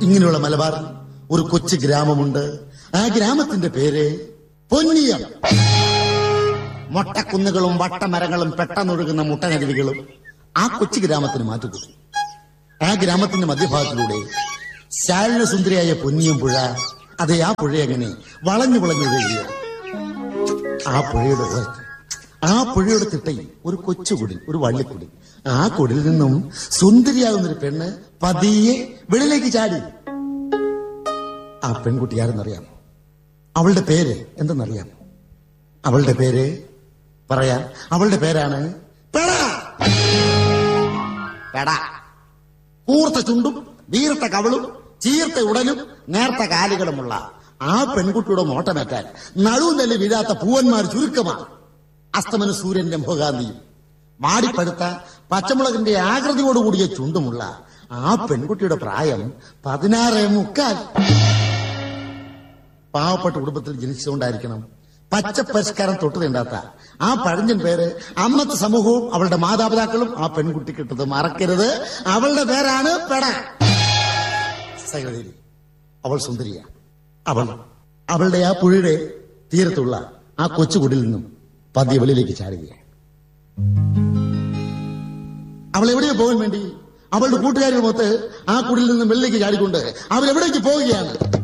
ഇങ്ങനെയുള്ള മലബാറിൽ ഒരു കൊച്ചു ഗ്രാമമുണ്ട് ആ ഗ്രാമത്തിന്റെ പേര് പൊന്നിയം മൊട്ടക്കുന്നുകളും വട്ടമരങ്ങളും പെട്ടെന്നൊഴുകുന്ന മുട്ടനരുവികളും ആ കൊച്ചു ഗ്രാമത്തിന് മാറ്റുകൂടി ആ ഗ്രാമത്തിന്റെ മധ്യഭാഗത്തിലൂടെ ശാലനസുന്ദരിയായ പൊന്നിയം പുഴ അതെ ആ പുഴ എങ്ങനെ വളഞ്ഞു വളഞ്ഞു ഒഴുകിയ ആ പുഴയുടെ ഓരത്ത് ആ പുഴയുടെ തിട്ടയിൽ ഒരു കൊച്ചുകുടിൽ ഒരു വള്ളിക്കുടിൽ ആ കുടിൽ നിന്നും സുന്ദരിയാകുന്ന ഒരു പെണ്ണ് പതിയെ വെളിയിലേക്ക് ചാടി ആ പെൺകുട്ടി ആരെന്നറിയാമോ അവളുടെ പേര് എന്തെന്നറിയാമോ അവളുടെ പേര് പറയാം അവളുടെ പേരാണ് പെട പെട കൂർത്ത ചുണ്ടും വീർത്ത കവളും ചീർത്ത ഉടലും നേർത്ത കാലുകളുമുള്ള ആ പെൺകുട്ടിയുടെ നോട്ടമേറ്റാൽ നടുനെല്ല് വീഴാത്ത പൂവന്മാർ ചുരുക്കമാണ് അസ്തമന സൂര്യന്റെ മുഖകാന്തിയും മാടിപ്പഴുത്ത പച്ചമുളകിന്റെ ആകൃതിയോടുകൂടിയ ചുണ്ടുമുള്ള ആ പെൺകുട്ടിയുടെ പ്രായം പതിനാറ് മുക്കാൽ പാവപ്പെട്ട കുടുംബത്തിൽ ജനിച്ചുകൊണ്ടായിരിക്കണം പച്ച പരിഷ്കാരം തൊട്ട് തീണ്ടാത്ത ആ പഴഞ്ചൻ പേര് അന്നത്തെ സമൂഹവും അവളുടെ മാതാപിതാക്കളും ആ പെൺകുട്ടി കിട്ടത് മറക്കരുത് അവളുടെ പേരാണ് പെട സഹോദരി അവൾ സുന്ദരിയ അവൾ അവളുടെ ആ പുഴയുടെ തീരത്തുള്ള ആ കൊച്ചുകുടിൽ നിന്നും പതിയെ വെളിയിലേക്ക് ചാടുകയാണ് അവൾ എവിടെയോ പോകാൻ വേണ്ടി അവളുടെ കൂട്ടുകാരുടെ മൊത്ത് ആ കുടിൽ നിന്നും വെള്ളിലേക്ക് ചാടിക്കൊണ്ട് അവരെവിടേക്ക് പോവുകയാണ്